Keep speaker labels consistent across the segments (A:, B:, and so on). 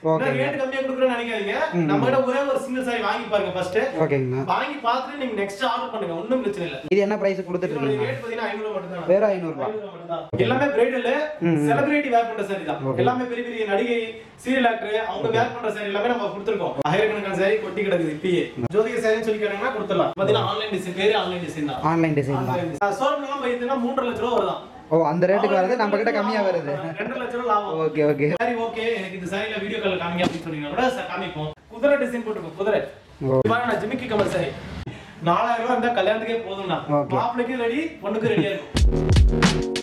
A: Okay.
B: Rate கம்மியா கொடுக்குறேன்னு நினைக்காதீங்க நம்ம கிட்ட ஒரே ஒரு சிங்கிள் சாரி வாங்கி பாருங்க ஃபர்ஸ்ட்
A: ஓகேங்கண்ணா
B: வாங்கி பார்த்துட்டு நீங்க நெக்ஸ்ட் ஆர்டர் பண்ணுங்க ஒண்ணும் பிரச்சனை இல்ல
A: இது என்ன ப்ரைஸ் கொடுத்துட்டு
B: இதோட
A: இருக்கீங்க
B: ரேட் பாத்தீங்கன்னா 500 ரூபாய் மட்டும் தான்
A: வெறும் ஐநூறுரூபா
B: எல்லாமே பிரைடல் செலிபிரிட்டி வேர் பண்ற சாரி தான் எல்லாமே பெரிய பெரிய நடிகை சீரியல் ஆக்டர் அவங்க வேர் பண்ற சாரி எல்லாமே நம்ம கொடுத்துருக்கோம் ஆயிரக்கணக்கான சாரி கொட்டி கிடக்குது இப்பயே ஜோதிக சாரின்னு சொல்லி கேட்டாங்கன்னா கொடுத்துடலாம் பாத்தீங்கன்னா ஆன்லைன் டிசைன் பேரு ஆன்லைன் டிசைன் தான்
A: ஆன்லைன் டிசைன் தான்
B: சோரம் போயிருந்தா மூன்றரை லட்ச ரூபா வருதான்
A: ஓ அந்த ரேட்டுக்கு வருது நம்ம கிட்ட கம்மியா வருது
B: ரெண்டு லட்ச ரூபா லாபம்
A: ஓகே ஓகே
B: சாரி ஓகே எனக்கு இந்த சாரில வீடியோ கால் காமிங்க அப்படின்னு சொன்னீங்கன்னா கூட ச- காமிப்போம் குதிரை டிசைன் போட்டுருக்கோம் குதிரை
A: ஓ
B: பாருங்க நான் ஜிமிக்கி கமல் சாரி நாலாயிரம் ரூபாய் இருந்தா கல்யாணத்துக்கே போதும்னா
A: Okay.
B: மாப்பிளைக்கு ரெடி பொண்ணுக்கு ரெடியா இருக்கும்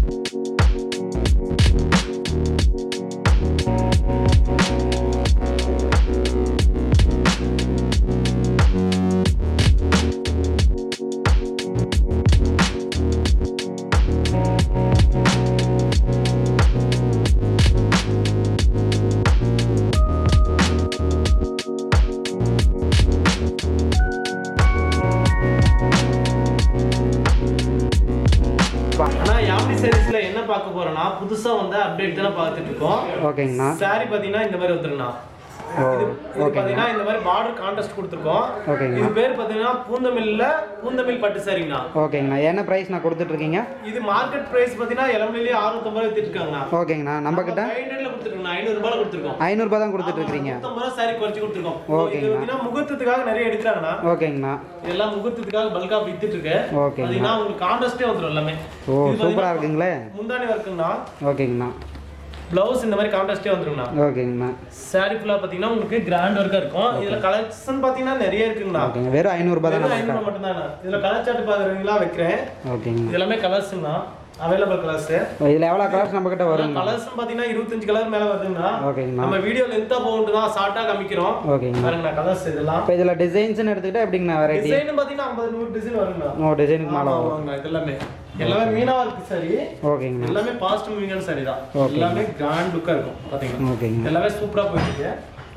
B: ஆனா யாமினி சாரீஸ்ல என்ன பார்க்க போறோம்னா புதுசா வந்த அப்டேட் தானே பார்த்துட்டு இருக்கோம்
A: ஓகேங்கண்ணா
B: சாரி பாத்தீங்கன்னா இந்த மாதிரி வந்துருங்கண்ணா
A: ஓ
B: இது இது பாத்தீங்கன்னா இந்த மாதிரி பார்டர் கான்ட்ராஸ்ட் கொடுத்துருக்கோம்
A: ஓகேங்கண்ணா
B: இது பேர் பாத்தீங்கன்னா பூந்தமிழ்ல பூந்தமிழ் பட்டு சாரிங்கண்ணா
A: ஓகேங்கண்ணா என்ன ப்ரைஸ் நான் கொடுத்துட்டு இருக்கீங்க
B: இது மார்க்கெட் பிரைஸ் பாத்தீங்கன்னா இளம்பிலேயே அறுநூத்தம்பது ரூபாய் வித்துருக்காங்கண்ணா
A: ஓகேங்கண்ணா நம்ம கிட்ட
B: ஃபைவ் ஹண்ட்ரட்ல கொடுத்துருக்கோம் ஐநூறு ரூபாய் கொடுத்துருக்கோம்
A: ஐநூறுரூபா தான் கொடுத்துட்டு இருக்கிறீங்க
B: நூத்தம்பது ரூபாய் சாரி குறைச்சு கொடுத்துருக்கோம்
A: ஓகேங்கண்ணா.
B: இது பாத்தீங்கன்னா முகூர்த்தத்துக்காக நிறைய எடுக்கிறாங்கண்ணா
A: ஓகேங்கண்ணா
B: இதெல்லாம் முகூர்த்தத்துக்காக பல்கா வித்துட்டு இருக்கு
A: ஓகேங்கண்ணா
B: பாத்தீங்கன்னா உங்களுக்கு கான்ட்ராஸ்டே வந்துரும் எல்லாமே
A: ஓ
B: இது
A: சூப்பராக
B: பாத்தீங்கன்னா
A: இருக்குங்களே
B: முந்தானி ஒர்க்குங்கண்ணா
A: ஓகேங்கண்ணா
B: பிளவுஸ் இந்த மாதிரி கான்ட்ராஸ்டே வந்துருங்கண்ணா
A: ஓகேங்கண்ணா
B: சாரி ஃபுல்லா பாத்தீங்கன்னா உங்களுக்கு கிராண்ட் ஒர்க்கா இருக்கும் இதுல கலெக்ஷன் பாத்தீங்கன்னா நிறைய இருக்குங்கண்ணா
A: ஓகேங்க வெறும் ஐநூறுரூபா தான்
B: வெறும்
A: நம்ம
B: ஐநூறு மட்டும்தாண்ணா இதுல கலர் சார்ட் பாக்குறீங்களா வைக்கிறேன்
A: ஓகேங்கண்ணா
B: இது எல்லாமே கலர்ஸ்ங்கண்ணா அவைலபிள் கலர்ஸ்
A: இதில் எவ்வளோ கலர்ஸ் நம்ம கிட்ட வருங்க
B: கலர்ஸ் பாத்தீங்கன்னா இருபத்தஞ்சு கலர் மேல வருதுங்கண்ணா
A: ஓகேங்கண்ணா
B: நம்ம வீடியோ லென்த்தா போகுது தான் ஷார்ட்டா காமிக்கிறோம்
A: ஓகேங்கண்ணா
B: பாருங்கண்ணா கலர்ஸ் இதெல்லாம்
A: இப்போ இதில் டிசைன்ஸ்னு எடுத்துக்கிட்டா எப்படிங்கண்ணா வெரைட்டி
B: டிசைன் பாத்தீங்கன்னா ஐம்பது நூறு டிசைன் வருங்கண்ணா
A: ஓ டிசைனுக்கு மேலே
B: ஆமா,
A: வரும்
B: ஆமாங்கண்ணா, இது எல்லாமே எல்லாமே மீனா இருக்கு சரி
A: ஓகேங்கண்ணா
B: எல்லாமே பாஸ்ட் மூவிங்கான சாரி தான்
A: Okay.
B: எல்லாமே கிராண்ட் லுக்கா இருக்கும் பாத்தீங்கன்னா
A: ஓகேங்க
B: எல்லாமே சூப்பரா போயிருக்கு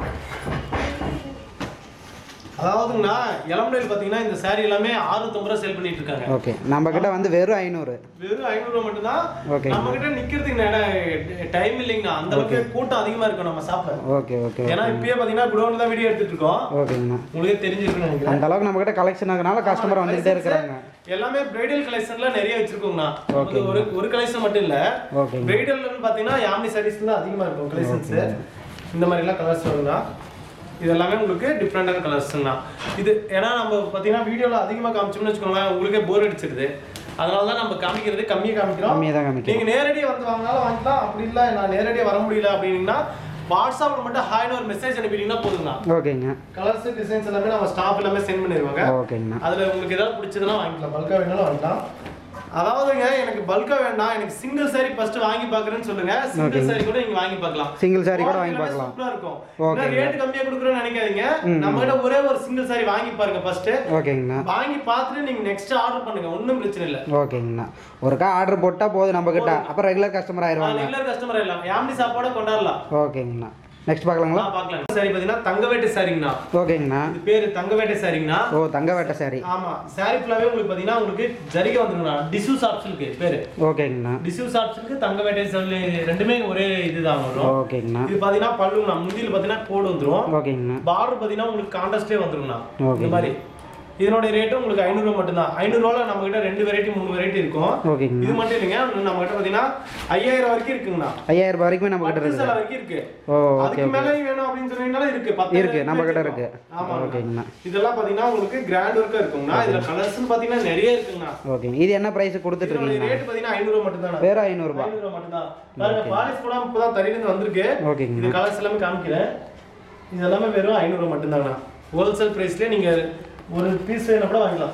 B: அதாவதுங்கண்ணா இளம்படையில் பாத்தீங்கன்னா இந்த saree எல்லாமே ஆறுநூத்தம்பது ரூபா சேல் பண்ணிட்டு இருக்காங்க
A: ஓகே நம்ம கிட்ட வந்து வெறும் ஐநூறு
B: வெறும் ஐநூறு ரூபா மட்டும்தான்
A: Okay.
B: நம்ம கிட்ட நிக்கிறதுக்கு டைம் இல்லைங்கண்ணா அந்த அளவுக்கு கூட்டம் அதிகமா இருக்கும் நம்ம சாப்பிட
A: ஓகே ஓகே
B: ஏன்னா இப்பயே பாத்தீங்கன்னா குடோன்ல தான் வீடியோ எடுத்துட்டு இருக்கோம்
A: ஓகேங்கண்ணா
B: உங்களுக்கே தெரிஞ்சிருக்குன்னு நினைக்கிறேன்
A: அந்த அளவுக்கு நம்ம கிட்ட கலெக்ஷன் ஆகுறனால கஸ்டமர் வந்துகிட்டே இருக்கிறாங்க
B: எல்லாமே பிரைடல் கலெக்ஷன்ல நிறைய வச்சிருக்கோங்கண்ணா
A: Okay.
B: அது ஒரு ஒரு கலெக்ஷன் மட்டும் இல்ல
A: ஓகேங்க
B: பிரைடல்னு பாத்தீங்கன்னா யாமினி சாரீஸ் தான் அதிகமா இருக்கும் கலெக்ஷன்ஸ் இந்த மாதிரி எல்லாம் கலர்ஸ் வருங்கண்ணா இது எல்லாமே உங்களுக்கு டிஃப்ரெண்டான கலர்ஸ்ங்கண்ணா இது ஏன்னா நம்ம பாத்தீங்கன்னா வீடியோல அதிகமா காமிச்சோம்னு வச்சுக்கோங்களேன் உங்களுக்கே போர் அடிச்சிடுது அதனால தான் நம்ம காமிக்கிறது கம்மியா காமிக்கிறோம்
A: கம்மியாக தான் காமிக்கும்
B: நீங்க நேரடியா வந்து வாங்கினாலும் வாங்கிக்கலாம் அப்படி இல்ல நான் நேரடியா வர முடியல அப்படின்னீங்கன்னா வாட்ஸ்அப்ல மட்டும் ஹாய்னு ஒரு மெசேஜ் அனுப்பிட்டீங்கன்னா போதுங்கண்ணா
A: ஓகேங்க
B: கலர்ஸ் டிசைன்ஸ் எல்லாமே நம்ம ஸ்டாஃப் எல்லாமே சென்ட் பண்ணிடுவாங்க
A: ஓகேங்கண்ணா
B: அதுல உங்களுக்கு ஏதாவது பிடிச்சதுன்னா வாங்கிக்கலாம் பல்கா வேணாலும் வாங்கிக்கலாம் அதாவதுங்க எனக்கு பல்கா வேண்டாம் எனக்கு சிங்கிள் சாரி ஃபர்ஸ்ட் வாங்கி பாக்குறேன்னு சொல்லுங்க சிங்கிள் சாரி கூட நீங்க வாங்கி பார்க்கலாம்
A: சிங்கிள் சாரி கூட வாங்கி
B: எல்லாமே
A: பார்க்கலாம்
B: சூப்பரா இருக்கும்
A: Okay.
B: ரேட் கம்மியா கொடுக்குறேன்னு நினைக்காதீங்க நம்ம கிட்ட ஒரே ஒரு சிங்கிள் சாரி வாங்கி பாருங்க ஃபர்ஸ்ட்
A: ஓகேங்கண்ணா
B: வாங்கி பார்த்துட்டு நீங்க நெக்ஸ்ட் ஆர்டர் பண்ணுங்க ஒண்ணும் பிரச்சனை இல்ல
A: ஓகேங்கண்ணா ஒருக்கா ஆர்டர் போட்டால் போதும் நம்ம கிட்ட அப்புறம் ரெகுலர் கஸ்டமர் ஆயிடுவாங்க
B: ரெகுலர் கஸ்டமர் எல்லாம் ஃபேமிலி சாப்பாட கொண்டாடலாம்
A: ஓகேங்கண்ணா நெக்ஸ்ட் பார்க்கலாங்களா
B: ஆ, பார்க்கலாம் சாரி பாத்தீங்கன்னா தங்க வேட்டை சாரிங்கண்ணா
A: ஓகேங்கண்ணா
B: இது பேரு தங்க வேட்டை சாரிங்கண்ணா
A: ஓ தங்க வேட்டை சாரி
B: ஆமா சாரி ஃபுல்லாவே உங்களுக்கு பாத்தீங்கன்னா உங்களுக்கு ஜரிகை வந்துருங்கண்ணா டிசூஸ் ஆப்ஷனுக்கு பேரு
A: ஓகேங்கண்ணா
B: டிசூஸ் ஆப்ஷனுக்கு தங்க வேட்டை சொல்லி ரெண்டுமே ஒரே இதுதான் வரும்
A: ஓகேங்கண்ணா
B: இது பாத்தீங்கன்னா பல்லுங்கண்ணா முந்தியில் பாத்தீங்கன்னா கோடு வந்துரும்
A: ஓகேங்கண்ணா
B: பார்டர் பாத்தீங்கன்னா உங்களுக்கு கான்ட்ராஸ்டே வந்துருங்கண்ணா
A: Okay.
B: இந்த மாதிரி இதனோட ரேட்டு உங்களுக்கு ஐநூறு மட்டும்தான் ஐநூறுவால நம்ம கிட்ட ரெண்டு வெரைட்டி மூணு வெரைட்டி இருக்கும்
A: ஓகேங்கண்ணா
B: இது மட்டும் இல்லைங்க நம்ம கிட்ட பாத்தீங்கன்னா ஐயாயிரம் வரைக்கும் இருக்குங்கண்ணா
A: ஐயாயிரம் ரூபாய் வரைக்கும் நம்ம கிட்ட
B: பத்து
A: இருக்குது
B: சேலை வரைக்கும் இருக்கு
A: ஓ ஓகே
B: அதுக்கு
A: ஓகே
B: மேலே வேணும் அப்படின்னு சொன்னீங்கனாலும் இருக்கு பத்து
A: இருக்கு நம்ம கிட்ட இருக்கு
B: ஆமா
A: ஓகேங்கண்ணா
B: இதெல்லாம் பாத்தீங்கன்னா உங்களுக்கு கிராண்ட் ஒர்க்கா இருக்குங்கண்ணா இதுல கலர்ஸ் பாத்தீங்கன்னா நிறைய இருக்குங்கண்ணா
A: ஓகேங்க இது என்ன ப்ரைஸ் கொடுத்துட்டு
B: இதோட
A: இருக்கீங்கண்ணா
B: ரேட் பாத்தீங்கன்னா ஐநூறு மட்டும் தான்
A: வெறும் ஐநூறுரூபா
B: ஐநூறு மட்டும்தான் பாருங்க பாலிஷ் கூட இப்பதான் தறியிலிருந்து வந்திருக்கு
A: ஓகேங்கண்ணா
B: இது கலர்ஸ் எல்லாமே காமிக்கிறேன் இது எல்லாமே வெறும் ஐநூறு மட்டும்தாங்கண்ணா ஹோல்சேல் பிரைஸ்லயே நீங்க ஒரு பீஸ் வேணும் கூட வாங்கிக்கலாம்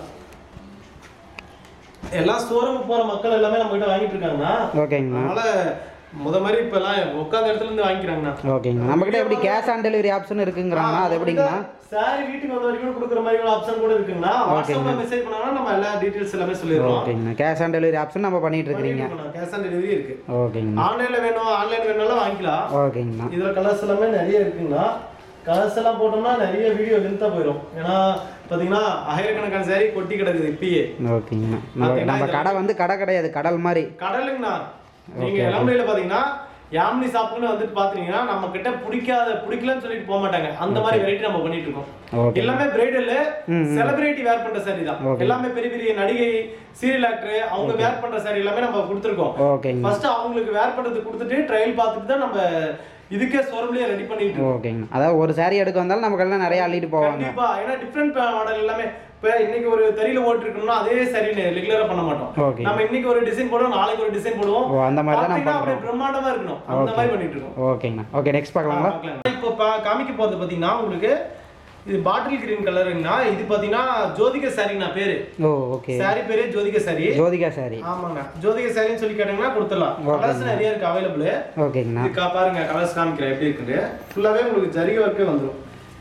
B: எல்லா ஸ்டோரும் போற மக்கள் எல்லாமே நம்ம கிட்ட வாங்கிட்டு இருக்காங்கண்ணா
A: ஓகேங்கண்ணா
B: அதனால முத மாதிரி இப்ப எல்லாம் உட்காந்த இடத்துல இருந்து வாங்கிக்கிறாங்கண்ணா
A: ஓகேங்கண்ணா நம்ம கிட்ட எப்படி கேஷ் ஆன் டெலிவரி ஆப்ஷன் இருக்குங்கிறாங்கண்ணா அது எப்படிங்கண்ணா
B: சாரி வீட்டுக்கு வந்த வரைக்கும் கொடுக்குற மாதிரி ஆப்ஷன் கூட இருக்குங்கண்ணா வாட்ஸ்அப்ல மெசேஜ் பண்ணாங்கன்னா நம்ம எல்லா டீடைல்ஸ் எல்லாமே சொல்லிடுறோம்
A: ஓகேங்கண்ணா கேஷ் ஆன் டெலிவரி ஆப்ஷன் நம்ம பண்ணிட்டு இருக்கிறீங்க
B: கேஷ் ஆன் டெலிவரி இருக்கு
A: ஓகேங்கண்ணா
B: ஆன்லைன்ல வேணும் ஆன்லைன் வேணாலும் வாங்கிக்கலாம்
A: ஓகேங்கண்ணா
B: இதுல கலர்ஸ் எல்லாமே நிறைய இருக்குங்கண்ணா கலர்ஸ் எல்லாம் போட்டோம்னா நிறைய வீடியோ லென்த்தா போயிடும் ஏன்னா பாத்தீங்கன்னா ஆயிரக்கணக்கான சாரி கொட்டி கிடக்குது இப்பயே
A: ஓகேங்கண்ணா நம்ம- நம்ம கடை வந்து கடை கிடையாது கடல் மாதிரி
B: கடலுங்கண்ணா நீங்க இளம்பையில பாத்தீங்கன்னா யாமினி ஷாப்புன்னு வந்துட்டு பாத்தீங்கன்னா நம்ம கிட்ட பிடிக்காத பிடிக்கலன்னு சொல்லிட்டு போக மாட்டாங்க அந்த மாதிரி வெரைட்டி நம்ம பண்ணிட்டு இருக்கோம்
A: ஓகே
B: எல்லாமே பிரைடல் செலிபிரிட்டி வேர் பண்ற saree தான் எல்லாமே பெரிய பெரிய நடிகை சீரியல் ஆக்டர் அவங்க வேர் பண்ற saree எல்லாமே நம்ம கொடுத்துருக்கோம்
A: ஓகேங்க
B: ஃபர்ஸ்ட் அவங்களுக்கு வேர் பண்றது கொடுத்துட்டு ட்ரையல் பார்த்துட்டு தான் நம்ம இதுக்கே ஷோரூம்லயே ரெடி பண்ணிட்டு இருக்கோம்.
A: ஓகேங்க அதாவது ஒரு saree எடுக்க வந்தாலும் நமக்கு எல்லாம் நிறைய அள்ளிட்டு போவாங்க
B: கண்டிப்பா ஏன்னா டிஃப்ரெண்ட் மாடல் எல்லாமே இப்ப இன்னைக்கு ஒரு தறியில ஓட்டு இருக்கணும்னா அதே சரி ரெகுலரா பண்ண மாட்டோம்
A: ஓகே
B: நம்ம இன்னைக்கு ஒரு டிசைன் போடுவோம் நாளைக்கு ஒரு டிசைன் போடுவோம்
A: ஓ அந்த மாதிரி தான் நம்ம
B: பாத்தீங்கன்னா அப்படியே
A: பண்ணுறோம்
B: பிரம்மாண்டமா இருக்கணும் அந்த மாதிரி பண்ணிட்டு இருக்கோம்
A: ஓகேங்கண்ணா ஓகே நெக்ஸ்ட் பார்க்கலாங்களா
B: பார்க்கலாம். இப்போ பா- காமிக்க போறது பாத்தீங்கன்னா உங்களுக்கு இது பாட்டில் கிரீன் கலருங்கண்ணா இது பாத்தீங்கன்னா ஜோதிக சாரிங்கண்ணா பேரு
A: ஓ ஓகே
B: சாரி பேரு ஜோதிக சாரி
A: ஜோதிகா saree
B: ஆமாங்க ஜோதிக சாரின்னு சொல்லி கேட்டீங்கன்னா கொடுத்துடலாம் கலர்ஸ் நிறைய இருக்கு அவைலபிள்
A: ஓகேங்கண்ணா
B: இது கா- பாருங்க கலர்ஸ் காமிக்கிறேன் எப்படி இருக்குது ஃபுல்லாவே உங்களுக்கு ஜரிகை ஒர்க்கே வந்துரும்